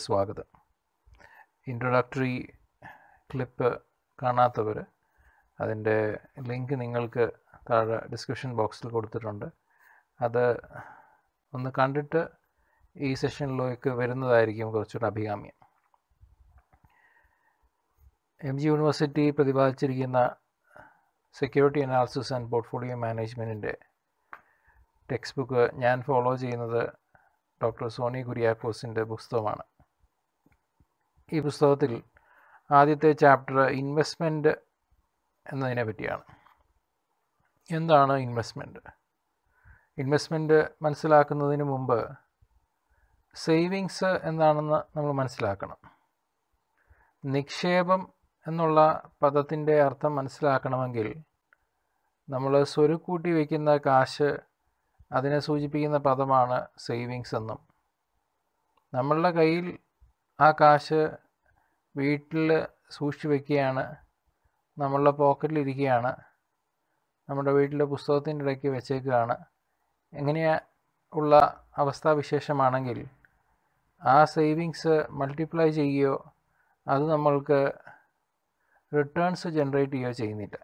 സ്വാഗതം introductory clip കാണാത്തവർ അതിൻ്റെ ലിങ്ക് നിങ്ങൾക്ക് താഴെ ഡിസ്ക്രിപ്ഷൻ ബോക്സിൽ കൊടുത്തിട്ടുണ്ട് അത് ഒന്ന് കണ്ടിട്ട് ഈ സെഷനിലേക്ക് വരുന്നതായിരിക്കും കുറച്ചുകൂടെ അഭികാമ്യം എം ജി യൂണിവേഴ്സിറ്റി പ്രതിപാദിച്ചിരിക്കുന്ന സെക്യൂരിറ്റി അനാലിസിസ് ആൻഡ് പോർട്ട്ഫോളിയോ മാനേജ്മെൻറ്റിൻ്റെ ടെക്സ്റ്റ് ബുക്ക് ഞാൻ ഫോളോ ചെയ്യുന്നത് ഡോക്ടർ സോണി കുര്യാക്കോസിൻ്റെ പുസ്തകമാണ് ഈ പുസ്തകത്തിൽ ആദ്യത്തെ ചാപ്റ്റർ ഇൻവെസ്റ്റ്മെൻറ്റ് എന്നതിനെ പറ്റിയാണ് എന്താണ് ഇൻവെസ്റ്റ്മെൻറ്റ് ഇൻവെസ്റ്റ്മെൻറ്റ് മനസ്സിലാക്കുന്നതിന് മുമ്പ് സേവിങ്സ് എന്താണെന്ന് നമ്മൾ മനസ്സിലാക്കണം നിക്ഷേപം എന്നുള്ള പദത്തിൻ്റെ അർത്ഥം മനസ്സിലാക്കണമെങ്കിൽ നമ്മൾ സ്വരുക്കൂട്ടി വയ്ക്കുന്ന കാശ് അതിനെ സൂചിപ്പിക്കുന്ന പദമാണ് സേവിങ്സ് എന്നും നമ്മളുടെ കയ്യിൽ ആ കാശ് വീട്ടിൽ സൂക്ഷിച്ചു വയ്ക്കുകയാണ് നമ്മളുടെ പോക്കറ്റിലിരിക്കുകയാണ് നമ്മുടെ വീട്ടിലെ പുസ്തകത്തിൻ്റെ ഇടയ്ക്ക് വെച്ചേക്കുകയാണ് എങ്ങനെയാ ഉള്ള അവസ്ഥാവിശേഷമാണെങ്കിൽ ആ സേവിങ്സ് മൾട്ടിപ്ലൈ ചെയ്യുകയോ അത് നമ്മൾക്ക് റിട്ടേൺസ് ജനറേറ്റ് ചെയ്യുകയോ ചെയ്യുന്നില്ല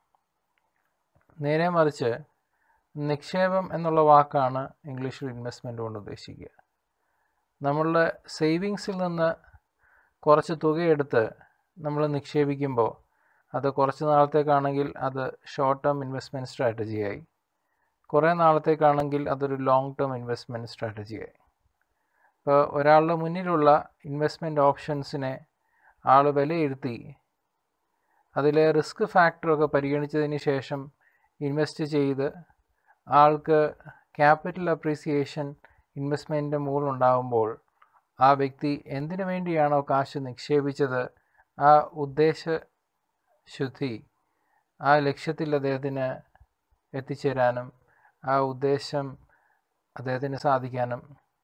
നേരെ മറിച്ച് നിക്ഷേപം എന്നുള്ള വാക്കാണ് ഇംഗ്ലീഷിൽ ഇൻവെസ്റ്റ്മെൻറ്റ് കൊണ്ട് ഉദ്ദേശിക്കുക നമ്മളുടെ സേവിങ്സിൽ നിന്ന് കുറച്ച് തുകയെടുത്ത് നമ്മൾ നിക്ഷേപിക്കുമ്പോൾ അത് കുറച്ച് നാളത്തേക്കാണെങ്കിൽ അത് ഷോർട്ട് ടേം ഇൻവെസ്റ്റ്മെൻറ്റ് സ്ട്രാറ്റജിയായി കുറേ നാളത്തേക്കാണെങ്കിൽ അതൊരു ലോങ് ടേം ഇൻവെസ്റ്റ്മെൻറ്റ് സ്ട്രാറ്റജിയായി ഇപ്പോൾ ഒരാളുടെ മുന്നിലുള്ള ഇൻവെസ്റ്റ്മെൻറ്റ് ഓപ്ഷൻസിനെ ആൾ വിലയിരുത്തി അതിലെ റിസ്ക് ഫാക്ടറൊക്കെ പരിഗണിച്ചതിന് ശേഷം ഇൻവെസ്റ്റ് ചെയ്ത് ആൾക്ക് ക്യാപിറ്റൽ അപ്രീസിയേഷൻ ഇൻവെസ്റ്റ്മെൻറ്റിൻ്റെ മുകളിലുണ്ടാകുമ്പോൾ ആ വ്യക്തി എന്തിനു വേണ്ടിയാണോ കാശ് നിക്ഷേപിച്ചത് ആ ഉദ്ദേശ ശുദ്ധി ആ ലക്ഷ്യത്തിൽ അദ്ദേഹത്തിന് എത്തിച്ചേരാനും ആ ഉദ്ദേശം അദ്ദേഹത്തിന് സാധിക്കാനും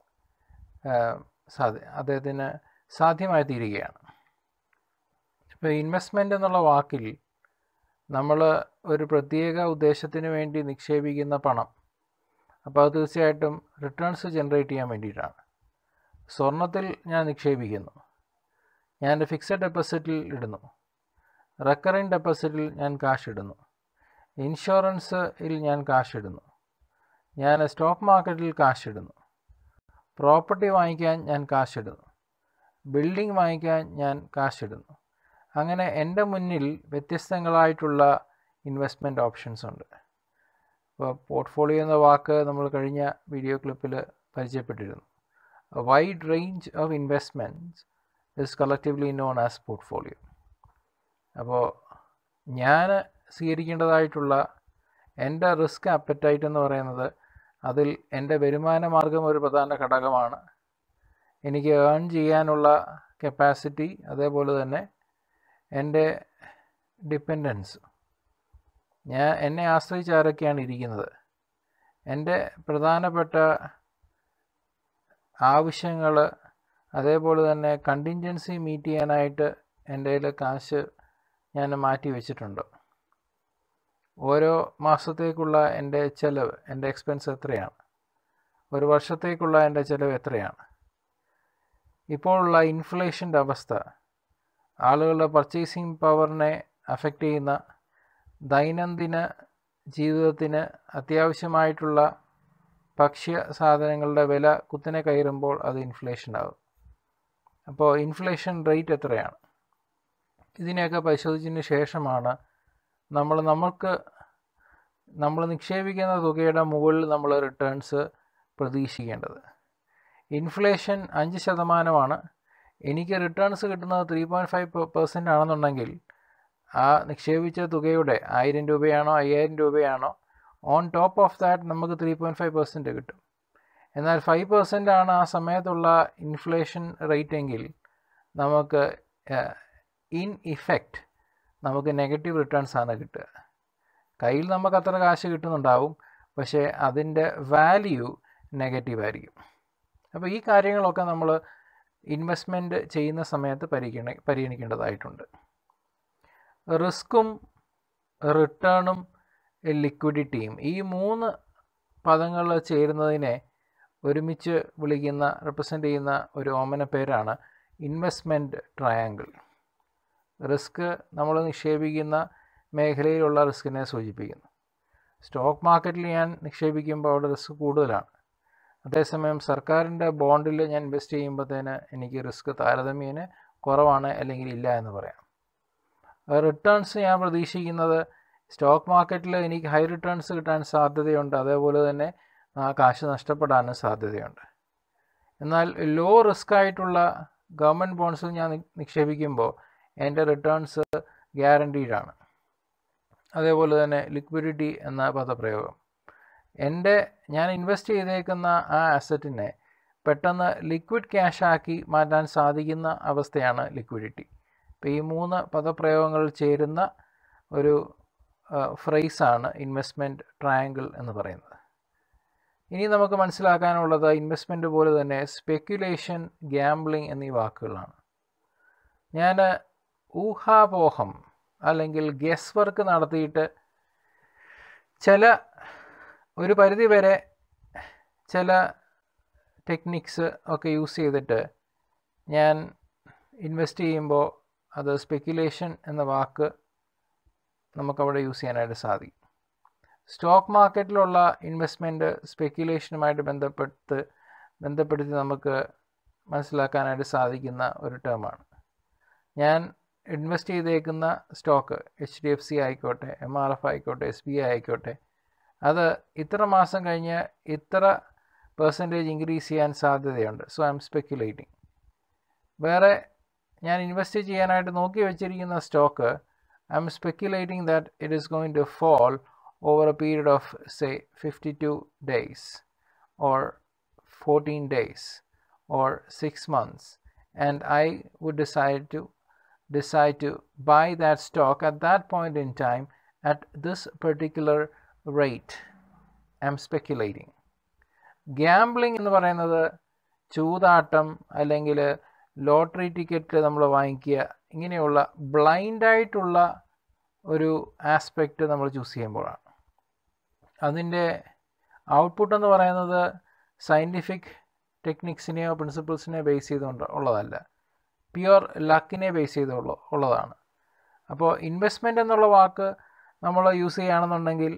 സാധി അദ്ദേഹത്തിന് സാധ്യമായി തീരുകയാണ് ഇപ്പോൾ ഇൻവെസ്റ്റ്മെൻ്റ് എന്നുള്ള വാക്കിൽ നമ്മൾ ഒരു പ്രത്യേക ഉദ്ദേശത്തിന് വേണ്ടി നിക്ഷേപിക്കുന്ന പണം അപ്പോൾ അത് തീർച്ചയായിട്ടും റിട്ടേൺസ് ജനറേറ്റ് ചെയ്യാൻ വേണ്ടിയിട്ടാണ് സ്വർണത്തിൽ ഞാൻ നിക്ഷേപിക്കുന്നു ഞാൻ എൻ്റെ ഫിക്സഡ് ഡെപ്പോസിറ്റിൽ ഇടുന്നു റെക്കറിങ് ഡെപ്പോസിറ്റിൽ ഞാൻ കാശ് ഇടുന്നു ഇൻഷുറൻസിൽ ഞാൻ കാശ് ഇടുന്നു ഞാൻ സ്റ്റോക്ക് മാർക്കറ്റിൽ കാശ് ഇടുന്നു പ്രോപ്പർട്ടി വാങ്ങിക്കാൻ ഞാൻ കാശ് ഇടുന്നു ബിൽഡിംഗ് വാങ്ങിക്കാൻ ഞാൻ കാശ് ഇടുന്നു അങ്ങനെ എൻ്റെ മുന്നിൽ വ്യത്യസ്തങ്ങളായിട്ടുള്ള ഇൻവെസ്റ്റ്മെൻറ്റ് ഓപ്ഷൻസ് ഉണ്ട് ഇപ്പോൾ പോർട്ട്ഫോളിയോ എന്ന വാക്ക് നമ്മൾ കഴിഞ്ഞ വീഡിയോ ക്ലിപ്പിൽ പരിചയപ്പെട്ടിരുന്നു wide range of investments is collectively known as portfolio അപ്പോൾ ഞാൻ സ്വീകരിക്കേണ്ടതായിട്ടുള്ള എൻ്റെ റിസ്ക് അപ്പറ്റൈറ്റ് എന്ന് പറയുന്നത് അതിൽ എൻ്റെ വരുമാന മാർഗം ഒരു പ്രധാന ഘടകമാണ് എനിക്ക് ഏൺ ചെയ്യാനുള്ള കപ്പാസിറ്റി അതേപോലെ തന്നെ എൻ്റെ ഡിപ്പെൻഡൻസ് ഞാൻ എന്നെ ആശ്രയിച്ച് ആരൊക്കെയാണ് ഇരിക്കുന്നത് എൻ്റെ പ്രധാനപ്പെട്ട ആവശ്യങ്ങൾ അതേപോലെ തന്നെ കണ്ടിൻജൻസി മീറ്റ് ചെയ്യാനായിട്ട് എൻ്റെ കയ്യിൽ കാശ് ഞാൻ മാറ്റി വെച്ചിട്ടുണ്ട് ഓരോ മാസത്തേക്കുള്ള എൻ്റെ ചിലവ് എൻ്റെ എക്സ്പെൻസ് എത്രയാണ് ഒരു വർഷത്തേക്കുള്ള എൻ്റെ ചിലവ് എത്രയാണ് ഇപ്പോഴുള്ള ഇൻഫ്ലേഷൻ്റെ അവസ്ഥ ആളുകളുടെ പർച്ചേസിങ് പവറിനെ അഫക്റ്റ് ചെയ്യുന്ന ദൈനംദിന ജീവിതത്തിന് അത്യാവശ്യമായിട്ടുള്ള ഭക്ഷ്യ സാധനങ്ങളുടെ വില കുത്തിനെ കയറുമ്പോൾ അത് ഇൻഫ്ലേഷൻ ആകും അപ്പോൾ ഇൻഫ്ലേഷൻ റേറ്റ് എത്രയാണ് ഇതിനെയൊക്കെ പരിശോധിച്ചതിന് ശേഷമാണ് നമ്മൾ നമുക്ക് നമ്മൾ നിക്ഷേപിക്കുന്ന തുകയുടെ മുകളിൽ നമ്മൾ റിട്ടേൺസ് പ്രതീക്ഷിക്കേണ്ടത് ഇൻഫ്ലേഷൻ അഞ്ച് ശതമാനമാണ് എനിക്ക് റിട്ടേൺസ് കിട്ടുന്നത് ത്രീ പോയിൻറ്റ് ഫൈവ് പെർസെൻ്റ് ആണെന്നുണ്ടെങ്കിൽ ആ നിക്ഷേപിച്ച തുകയുടെ ആയിരം രൂപയാണോ അയ്യായിരം രൂപയാണോ ഓൺ ടോപ്പ് ഓഫ് ദാറ്റ് നമുക്ക് ത്രീ പോയിൻറ്റ് ഫൈവ് പെർസെൻറ്റ് കിട്ടും എന്നാൽ ഫൈവ് പെർസെൻ്റ് ആണ് ആ സമയത്തുള്ള ഇൻഫ്ലേഷൻ റേറ്റ് എങ്കിൽ നമുക്ക് ഇൻ ഇഫക്റ്റ് നമുക്ക് നെഗറ്റീവ് റിട്ടേൺസ് ആണ് കിട്ടുക കയ്യിൽ നമുക്ക് അത്ര കാശ് കിട്ടുന്നുണ്ടാവും പക്ഷേ അതിൻ്റെ വാല്യൂ നെഗറ്റീവ് ആയിരിക്കും അപ്പോൾ ഈ കാര്യങ്ങളൊക്കെ നമ്മൾ ഇൻവെസ്റ്റ്മെൻറ്റ് ചെയ്യുന്ന സമയത്ത് പരിഗണി പരിഗണിക്കേണ്ടതായിട്ടുണ്ട് റിസ്ക്കും റിട്ടേണും ലിക്വിഡിറ്റിയും ഈ മൂന്ന് പദങ്ങൾ ചേരുന്നതിനെ ഒരുമിച്ച് വിളിക്കുന്ന റെപ്രസെൻ്റ് ചെയ്യുന്ന ഒരു ഓമന പേരാണ് ഇൻവെസ്റ്റ്മെൻറ്റ് ട്രയാങ്കിൾ റിസ്ക് നമ്മൾ നിക്ഷേപിക്കുന്ന മേഖലയിലുള്ള റിസ്കിനെ സൂചിപ്പിക്കുന്നു സ്റ്റോക്ക് മാർക്കറ്റിൽ ഞാൻ നിക്ഷേപിക്കുമ്പോൾ അവിടെ റിസ്ക് കൂടുതലാണ് അതേസമയം സർക്കാരിൻ്റെ ബോണ്ടിൽ ഞാൻ ഇൻവെസ്റ്റ് ചെയ്യുമ്പോഴത്തേന് എനിക്ക് റിസ്ക് താരതമ്യേന കുറവാണ് അല്ലെങ്കിൽ ഇല്ല എന്ന് പറയാം റിട്ടേൺസ് ഞാൻ പ്രതീക്ഷിക്കുന്നത് സ്റ്റോക്ക് മാർക്കറ്റിൽ എനിക്ക് ഹൈ റിട്ടേൺസ് കിട്ടാൻ സാധ്യതയുണ്ട് അതേപോലെ തന്നെ ആ കാശ് നഷ്ടപ്പെടാനും സാധ്യതയുണ്ട് എന്നാൽ ലോ റിസ്ക് ആയിട്ടുള്ള ഗവൺമെൻറ് ബോൺസിൽ ഞാൻ നിക്ഷേപിക്കുമ്പോൾ എൻ്റെ റിട്ടേൺസ് ഗ്യാരണ്ടീഡാണ് അതേപോലെ തന്നെ ലിക്വിഡിറ്റി എന്ന പദപ്രയോഗം എൻ്റെ ഞാൻ ഇൻവെസ്റ്റ് ചെയ്തേക്കുന്ന ആ അസറ്റിനെ പെട്ടെന്ന് ലിക്വിഡ് ക്യാഷ് ആക്കി മാറ്റാൻ സാധിക്കുന്ന അവസ്ഥയാണ് ലിക്വിഡിറ്റി ഇപ്പോൾ ഈ മൂന്ന് പദപ്രയോഗങ്ങൾ ചേരുന്ന ഒരു ഫ്രേസാണ് ഇൻവെസ്റ്റ്മെൻറ്റ് ട്രയാങ്കിൾ എന്ന് പറയുന്നത് ഇനി നമുക്ക് മനസ്സിലാക്കാനുള്ളത് ഇൻവെസ്റ്റ്മെൻറ്റ് പോലെ തന്നെ സ്പെക്യുലേഷൻ ഗ്യാംബ്ലിംഗ് എന്നീ വാക്കുകളാണ് ഞാൻ ഊഹാപോഹം അല്ലെങ്കിൽ ഗസ് വർക്ക് നടത്തിയിട്ട് ചില ഒരു പരിധി വരെ ചില ടെക്നിക്സ് ഒക്കെ യൂസ് ചെയ്തിട്ട് ഞാൻ ഇൻവെസ്റ്റ് ചെയ്യുമ്പോൾ അത് സ്പെക്യുലേഷൻ എന്ന വാക്ക് നമുക്കവിടെ യൂസ് ചെയ്യാനായിട്ട് സാധിക്കും സ്റ്റോക്ക് മാർക്കറ്റിലുള്ള ഇൻവെസ്റ്റ്മെൻറ്റ് സ്പെക്യുലേഷനുമായിട്ട് ബന്ധപ്പെട്ട് ബന്ധപ്പെടുത്തി നമുക്ക് മനസ്സിലാക്കാനായിട്ട് സാധിക്കുന്ന ഒരു ടേമാണ് ഞാൻ ഇൻവെസ്റ്റ് ചെയ്തേക്കുന്ന stock H D F C ആയിക്കോട്ടെ എം ആർ എഫ് ആയിക്കോട്ടെ എസ് ബി ഐ ആയിക്കോട്ടെ അത് ഇത്ര മാസം കഴിഞ്ഞ് ഇത്ര പെർസെൻറ്റേജ് ഇൻക്രീസ് ചെയ്യാൻ സാധ്യതയുണ്ട് സോ ഐ എം സ്പെക്യുലേറ്റിംഗ് വേറെ ഞാൻ ഇൻവെസ്റ്റ് ചെയ്യാനായിട്ട് നോക്കി വെച്ചിരിക്കുന്ന stock I am speculating that it is going to fall over a period of say 52 days or 14 days or 6 months and I would decide to decide to buy that stock at that point in time at this particular rate I'm speculating gambling എന്ന് പറയുന്നത് ചൂതാട്ടം അല്ലെങ്കിൽ lottery ticket നമ്മൾ വാങ്ങിക്കുക ഇങ്ങനെയുള്ള ബ്ലൈൻഡായിട്ടുള്ള ഒരു aspect നമ്മൾ choose ചെയ്യുമ്പോഴാണ് അതിൻ്റെ ഔട്ട്പുട്ട് എന്ന് പറയുന്നത് സയൻറ്റിഫിക് ടെക്നിക്സിനെയോ പ്രിൻസിപ്പിൾസിനെയോ ബേസ് ചെയ്തുകൊണ്ട് ഉള്ളതല്ല പ്യുവർ ലക്കിനെ ബേസ് ചെയ്തുള്ള ഉള്ളതാണ് അപ്പോൾ ഇൻവെസ്റ്റ്മെൻ്റ് എന്നുള്ള വാക്ക് നമ്മൾ യൂസ് ചെയ്യുകയാണെന്നുണ്ടെങ്കിൽ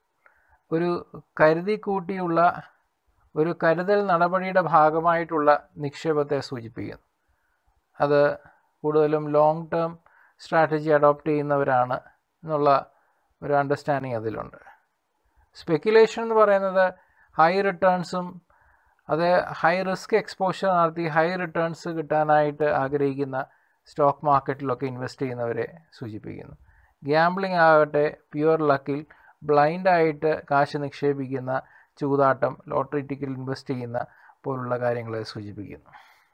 ഒരു കരുതി കൂട്ടിയുള്ള ഒരു കരുതൽ നടപടിയുടെ ഭാഗമായിട്ടുള്ള നിക്ഷേപത്തെ സൂചിപ്പിക്കുന്നു അത് കൂടുതലും ലോങ് ടേം സ്ട്രാറ്റജി അഡോപ്റ്റ് ചെയ്യുന്നവരാണ് എന്നുള്ള ഒരു അണ്ടർസ്റ്റാൻഡിങ് അതിലുണ്ട് സ്പെക്കുലേഷൻ എന്ന് പറയുന്നത് ഹൈ റിട്ടേൺസും അത് ഹൈ റിസ്ക് എക്സ്പോഷർ നടത്തി ഹൈ റിട്ടേൺസ് കിട്ടാനായിട്ട് ആഗ്രഹിക്കുന്ന സ്റ്റോക്ക് മാർക്കറ്റിലൊക്കെ ഇൻവെസ്റ്റ് ചെയ്യുന്നവരെ സൂചിപ്പിക്കുന്നു ഗ്യാംബ്ലിംഗ് ആകട്ടെ പ്യുവർ ലക്കിൽ ബ്ലൈൻഡായിട്ട് കാശ് നിക്ഷേപിക്കുന്ന ചൂതാട്ടം ലോട്ടറി ടിക്കറ്റിൽ ഇൻവെസ്റ്റ് ചെയ്യുന്ന പോലുള്ള കാര്യങ്ങളെ സൂചിപ്പിക്കുന്നു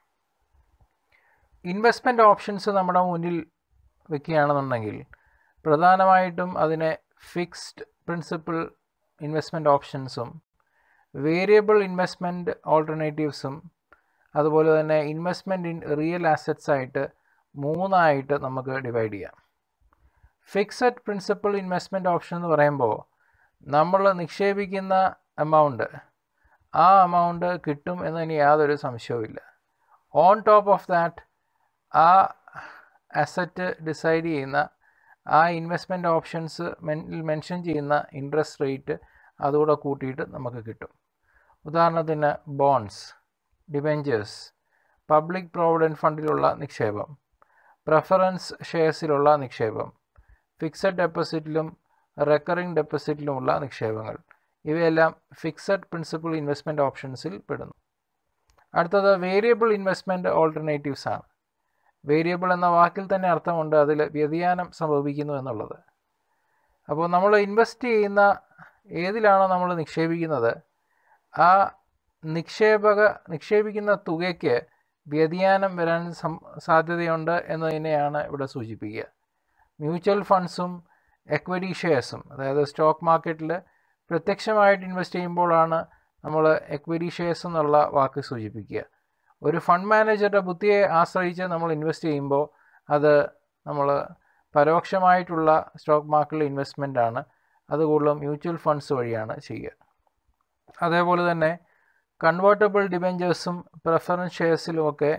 ഇൻവെസ്റ്റ്മെൻറ്റ് ഓപ്ഷൻസ് നമ്മുടെ മുന്നിൽ വെക്കുകയാണെന്നുണ്ടെങ്കിൽ പ്രധാനമായിട്ടും അതിനെ ഫിക്സ്ഡ് പ്രിൻസിപ്പിൾ ഇൻവെസ്റ്റ്മെൻറ്റ് ഓപ്ഷൻസും വേരിയബിൾ ഇൻവെസ്റ്റ്മെൻറ്റ് ഓൾട്ടർനേറ്റീവ്സും അതുപോലെ തന്നെ ഇൻവെസ്റ്റ്മെൻറ്റ് ഇൻ റിയൽ ആസറ്റ്സ് ആയിട്ട് മൂന്നായിട്ട് നമുക്ക് ഡിവൈഡ് ചെയ്യാം ഫിക്സഡ് പ്രിൻസിപ്പിൾ ഇൻവെസ്റ്റ്മെൻറ്റ് ഓപ്ഷൻ എന്ന് പറയുമ്പോൾ നമ്മൾ നിക്ഷേപിക്കുന്ന എമൗണ്ട് ആ എമൗണ്ട് കിട്ടും എന്നതിന് യാതൊരു സംശയവുമില്ല ഓൺ ടോപ്പ് ഓഫ് ദാറ്റ് ആ അസറ്റ് ഡിസൈഡ് ചെയ്യുന്ന ആ ഇൻവെസ്റ്റ്മെൻറ്റ് ഓപ്ഷൻസ് മെൻഷൻ ചെയ്യുന്ന ഇൻട്രസ്റ്റ് റേറ്റ് അതുകൂടെ കൂട്ടിയിട്ട് നമുക്ക് കിട്ടും ഉദാഹരണത്തിന് ബോൺസ് ഡിബെഞ്ചേഴ്സ് പബ്ലിക് പ്രോവിഡൻറ്റ് ഫണ്ടിലുള്ള നിക്ഷേപം പ്രെഫറൻസ് ഷെയർസിലുള്ള നിക്ഷേപം ഫിക്സഡ് ഡെപ്പോസിറ്റിലും റെക്കറിംഗ് ഡെപ്പോസിറ്റിലുമുള്ള നിക്ഷേപങ്ങൾ ഇവയെല്ലാം ഫിക്സഡ് പ്രിൻസിപ്പിൾ ഇൻവെസ്റ്റ്മെൻറ്റ് ഓപ്ഷൻസിൽ പെടുന്നു അടുത്തത് വേരിയബിൾ ഇൻവെസ്റ്റ്മെൻറ്റ് ഓൾട്ടർനേറ്റീവ്സ് ആണ് വേരിയബിൾ എന്ന വാക്കിൽ തന്നെ അർത്ഥമുണ്ട് അതിൽ വ്യതിയാനം സംഭവിക്കുന്നു എന്നുള്ളത് അപ്പോൾ നമ്മൾ ഇൻവെസ്റ്റ് ചെയ്യുന്ന ഏതിലാണോ നമ്മൾ നിക്ഷേപിക്കുന്നത് ആ നിക്ഷേപക നിക്ഷേപിക്കുന്ന തുകയ്ക്ക് വ്യതിയാനം വരാൻ സം സാധ്യതയുണ്ട് എന്നതിനെയാണ് ഇവിടെ സൂചിപ്പിക്കുക മ്യൂച്വൽ ഫണ്ട്സും എക്വിറ്റി ഷെയർസും അതായത് സ്റ്റോക്ക് മാർക്കറ്റിൽ പ്രത്യക്ഷമായിട്ട് ഇൻവെസ്റ്റ് ചെയ്യുമ്പോഴാണ് നമ്മൾ എക്വിറ്റി ഷെയർസ് എന്നുള്ള വാക്ക് സൂചിപ്പിക്കുക ഒരു ഫണ്ട് മാനേജറുടെ ബുദ്ധിയെ ആശ്രയിച്ച് നമ്മൾ ഇൻവെസ്റ്റ് ചെയ്യുമ്പോൾ അത് നമ്മൾ പരോക്ഷമായിട്ടുള്ള സ്റ്റോക്ക് മാർക്കറ്റിലെ ഇൻവെസ്റ്റ്മെൻ്റ് ആണ് അത് കൂടുതലും മ്യൂച്വൽ ഫണ്ട്സ് വഴിയാണ് ചെയ്യുക അതേപോലെ തന്നെ കൺവേർട്ടബിൾ ഡിബെഞ്ചേഴ്സും പ്രിഫറൻസ് ഷെയർസിലുമൊക്കെ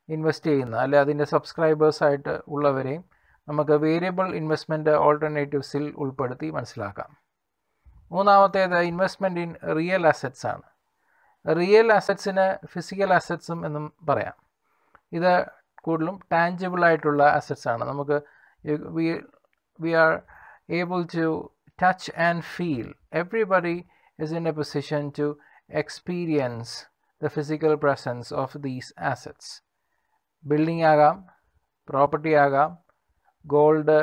ഇൻവെസ്റ്റ് ചെയ്യുന്ന അല്ലെ അതിൻ്റെ സബ്സ്ക്രൈബേഴ്സായിട്ട് ഉള്ളവരെയും നമുക്ക് വേരിയബിൾ ഇൻവെസ്റ്റ്മെൻറ്റ് ഓൾട്ടർനേറ്റീവ്സിൽ ഉൾപ്പെടുത്തി മനസ്സിലാക്കാം മൂന്നാമത്തേത് ഇൻവെസ്റ്റ്മെൻറ്റ് ഇൻ റിയൽ അസറ്റ്സ് ആണ് റിയൽ അസറ്റ്സിന് ഫിസിക്കൽ അസറ്റ്സും എന്നും പറയാം ഇത് കൂടുതലും ടാഞ്ചിബിൾ ആയിട്ടുള്ള അസറ്റ്സ് ആണ് നമുക്ക് we we are able to touch and feel everybody is in a position to experience the physical presence of these assets building ആകാം പ്രോപ്പർട്ടി ആകാം ഗോൾഡ്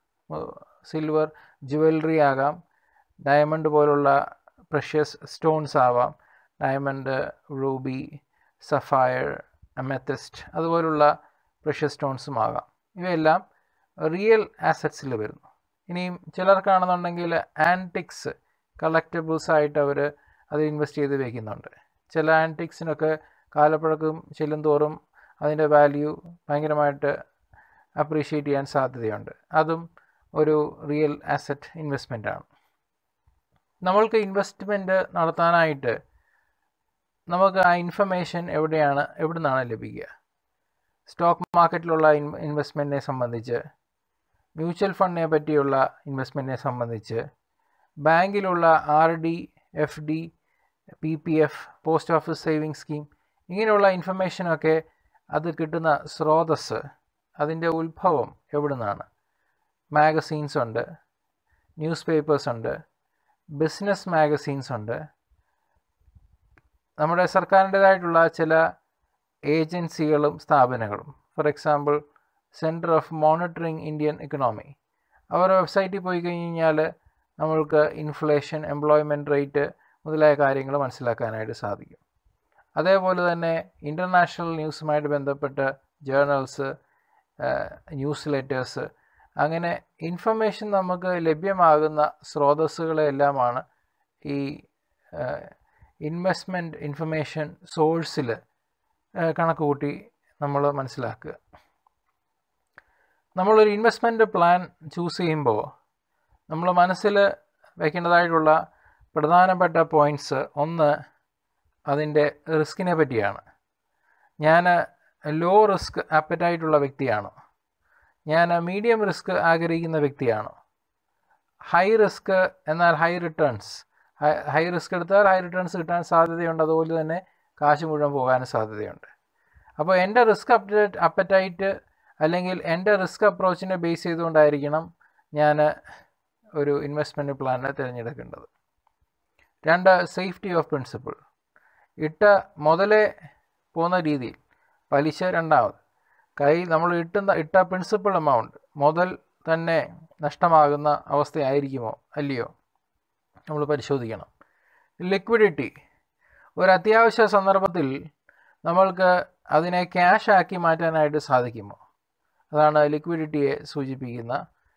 സിൽവർ ജുവലറി ആകാം ഡയമണ്ട് പോലുള്ള പ്രഷ്യസ് സ്റ്റോൺസ് ആവാം diamond ruby sapphire amethyst അതുപോലുള്ള precious സ്റ്റോൺസും ആകാം ഇവയെല്ലാം real ആസറ്റ്സിൽ വരുന്നു ഇനിയും ചിലർക്കാണെന്നുണ്ടെങ്കിൽ ആൻറ്റിക്സ് കളക്റ്റബിൾസ് ആയിട്ട് അവർ അത് ഇൻവെസ്റ്റ് ചെയ്ത് വയ്ക്കുന്നുണ്ട് ചില ആൻറ്റിക്സിനൊക്കെ കാലപ്പഴക്കം ചെല്ലും തോറും അതിൻ്റെ വാല്യൂ ഭയങ്കരമായിട്ട് അപ്രീഷിയേറ്റ് ചെയ്യാൻ സാധ്യതയുണ്ട് അതും ഒരു റിയൽ ആസറ്റ് ഇൻവെസ്റ്റ്മെൻ്റ് ആണ് നമ്മൾക്ക് ഇൻവെസ്റ്റ്മെൻറ്റ് നടത്താനായിട്ട് നമുക്ക് ആ ഇൻഫർമേഷൻ എവിടെയാണ് എവിടെ നിന്നാണ് ലഭിക്കുക സ്റ്റോക്ക് മാർക്കറ്റിലുള്ള ഇൻ ഇൻവെസ്റ്റ്മെൻറ്റിനെ സംബന്ധിച്ച് മ്യൂച്വൽ ഫണ്ടിനെ പറ്റിയുള്ള ഇൻവെസ്റ്റ്മെൻറ്റിനെ സംബന്ധിച്ച് ബാങ്കിലുള്ള R D F D P P F post office saving scheme ഇങ്ങനെയുള്ള ഇൻഫർമേഷനൊക്കെ അത് കിട്ടുന്ന സ്രോതസ് അതിൻ്റെ ഉത്ഭവം എവിടെ നിന്നാണ് മാഗസീൻസ് ഉണ്ട് ന്യൂസ് പേപ്പേഴ്സ് ഉണ്ട് ബിസിനസ് മാഗസീൻസ് ഉണ്ട് നമ്മുടെ സർക്കാരിൻ്റേതായിട്ടുള്ള ചില ഏജൻസികളും സ്ഥാപനങ്ങളും for example centre of monitoring Indian economy അവരുടെ വെബ്സൈറ്റിൽ പോയി കഴിഞ്ഞാൽ നമ്മൾക്ക് ഇൻഫ്ലേഷൻ എംപ്ലോയ്മെൻറ്റ് റേറ്റ് മുതലായ കാര്യങ്ങൾ മനസ്സിലാക്കാനായിട്ട് സാധിക്കും അതേപോലെ തന്നെ ഇൻ്റർനാഷണൽ ന്യൂസുമായിട്ട് ബന്ധപ്പെട്ട് ജേർണൽസ് ന്യൂസ് ലെറ്റേഴ്സ് അങ്ങനെ ഇൻഫർമേഷൻ നമുക്ക് ലഭ്യമാകുന്ന സ്രോതസ്സുകളെല്ലാമാണ് ഈ ഇൻവെസ്റ്റ്മെൻറ്റ് ഇൻഫർമേഷൻ സോഴ്സിൽ കണക്ക് കൂട്ടി നമ്മൾ മനസ്സിലാക്കുക നമ്മളൊരു ഇൻവെസ്റ്റ്മെൻറ്റ് പ്ലാൻ ചൂസ് ചെയ്യുമ്പോൾ നമ്മൾ മനസ്സിൽ വയ്ക്കേണ്ടതായിട്ടുള്ള പ്രധാനപ്പെട്ട പോയിൻറ്റ്സ് ഒന്ന് അതിൻ്റെ റിസ്കിനെ പറ്റിയാണ് ഞാൻ ലോ റിസ്ക് ആപ്പറ്റായിട്ടുള്ള വ്യക്തിയാണോ ഞാൻ മീഡിയം റിസ്ക് ആഗ്രഹിക്കുന്ന വ്യക്തിയാണോ ഹൈ റിസ്ക് എന്നാൽ ഹൈ റിട്ടേൺസ് ഹൈ റിസ്ക് എടുത്താൽ ഹൈ റിട്ടേൺസ് കിട്ടാൻ സാധ്യതയുണ്ട് അതുപോലെ തന്നെ കാശ് മുഴുവൻ പോകാനും സാധ്യതയുണ്ട് അപ്പോൾ എൻ്റെ റിസ്ക് അപ്ഡേറ്റ് അപ്പറ്റൈറ്റ് അല്ലെങ്കിൽ എൻ്റെ റിസ്ക് അപ്രോച്ചിനെ ബേസ് ചെയ്തുകൊണ്ടായിരിക്കണം ഞാൻ ഒരു ഇൻവെസ്റ്റ്മെൻറ്റ് പ്ലാനിനെ തിരഞ്ഞെടുക്കേണ്ടത് രണ്ട് സേഫ്റ്റി ഓഫ് പ്രിൻസിപ്പിൾ ഇട്ട മുതലേ പോകുന്ന രീതിയിൽ പലിശ രണ്ടാമത് കൈ നമ്മൾ ഇട്ടുന്ന ഇട്ട പ്രിൻസിപ്പൽ എമൗണ്ട് മുതൽ തന്നെ നഷ്ടമാകുന്ന അവസ്ഥയായിരിക്കുമോ അല്ലയോ നമ്മൾ പരിശോധിക്കണം ലിക്വിഡിറ്റി ഒരു അത്യാവശ്യ സന്ദർഭത്തിൽ നമ്മൾക്ക് അതിനെ ക്യാഷ് ആക്കി മാറ്റാനായിട്ട് സാധിക്കുമോ അതാണ് ലിക്വിഡിറ്റിയെ സൂചിപ്പിക്കുന്ന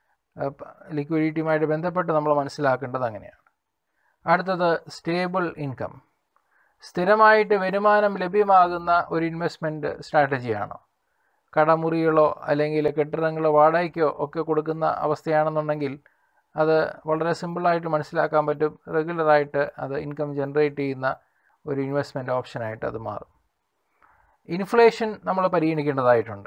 ലിക്വിഡിറ്റിയുമായിട്ട് ബന്ധപ്പെട്ട് നമ്മൾ മനസ്സിലാക്കേണ്ടത് അങ്ങനെയാണ് അടുത്തത് സ്റ്റേബിൾ ഇൻകം സ്ഥിരമായിട്ട് വരുമാനം ലഭ്യമാകുന്ന ഒരു ഇൻവെസ്റ്റ്മെൻറ്റ് സ്ട്രാറ്റജിയാണോ കടമുറികളോ അല്ലെങ്കിൽ കെട്ടിടങ്ങളോ വാടകയ്ക്കോ ഒക്കെ കൊടുക്കുന്ന അവസ്ഥയാണെന്നുണ്ടെങ്കിൽ അത് വളരെ സിമ്പിളായിട്ട് മനസ്സിലാക്കാൻ പറ്റും റെഗുലറായിട്ട് അത് ഇൻകം ജനറേറ്റ് ചെയ്യുന്ന ഒരു ഇൻവെസ്റ്റ്മെൻറ്റ് ഓപ്ഷനായിട്ട് അത് മാറും ഇൻഫ്ലേഷൻ നമ്മൾ പരിഗണിക്കേണ്ടതായിട്ടുണ്ട്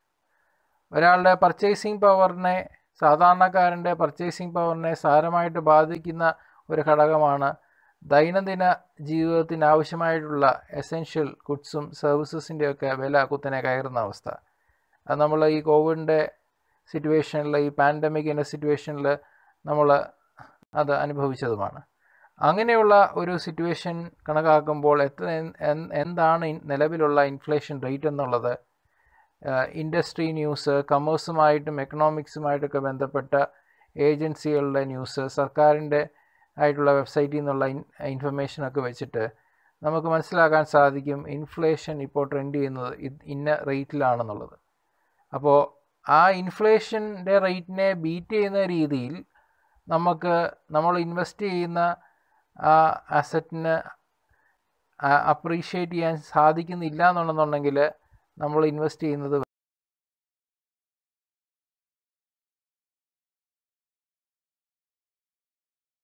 ഒരാളുടെ പർച്ചേസിങ് പവറിനെ സാധാരണക്കാരൻ്റെ പർച്ചേസിങ് പവറിനെ സാരമായിട്ട് ബാധിക്കുന്ന ഒരു ഘടകമാണ് ദൈനംദിന ജീവിതത്തിന് ആവശ്യമായിട്ടുള്ള എസെൻഷ്യൽ ഗുഡ്സും സർവീസസിൻ്റെയൊക്കെ വില കുത്തനെ കയറുന്ന അവസ്ഥ അത് നമ്മൾ ഈ കോവിഡിൻ്റെ സിറ്റുവേഷനിൽ ഈ പാൻഡമിക്കിൻ്റെ സിറ്റുവേഷനിൽ നമ്മൾ അത് അനുഭവിച്ചതുമാണ് അങ്ങനെയുള്ള ഒരു സിറ്റുവേഷൻ കണക്കാക്കുമ്പോൾ എത്ര എന്താണ് നിലവിലുള്ള ഇൻഫ്ലേഷൻ റേറ്റ് എന്നുള്ളത് ഇൻഡസ്ട്രി ന്യൂസ് കമേഴ്സുമായിട്ടും എക്കണോമിക്സുമായിട്ടൊക്കെ ബന്ധപ്പെട്ട ഏജൻസികളുടെ ന്യൂസ് സർക്കാരിൻ്റെ ആയിട്ടുള്ള വെബ്സൈറ്റിൽ നിന്നുള്ള ഇൻഫർമേഷനൊക്കെ വെച്ചിട്ട് നമുക്ക് മനസ്സിലാക്കാൻ സാധിക്കും ഇൻഫ്ലേഷൻ ഇപ്പോൾ ട്രെൻഡ് ചെയ്യുന്നത് ഇന്ന റേറ്റിലാണെന്നുള്ളത് അപ്പോൾ ആ ഇൻഫ്ലേഷൻ്റെ റേറ്റിനെ ബീറ്റ് ചെയ്യുന്ന രീതിയിൽ നമുക്ക് നമ്മൾ ഇൻവെസ്റ്റ് ചെയ്യുന്ന ആ അസറ്റിന് അപ്രീഷിയേറ്റ് ചെയ്യാൻ സാധിക്കുന്നില്ല എന്നുണ്ടെന്നുണ്ടെങ്കിൽ നമ്മൾ ഇൻവെസ്റ്റ് ചെയ്യുന്നത്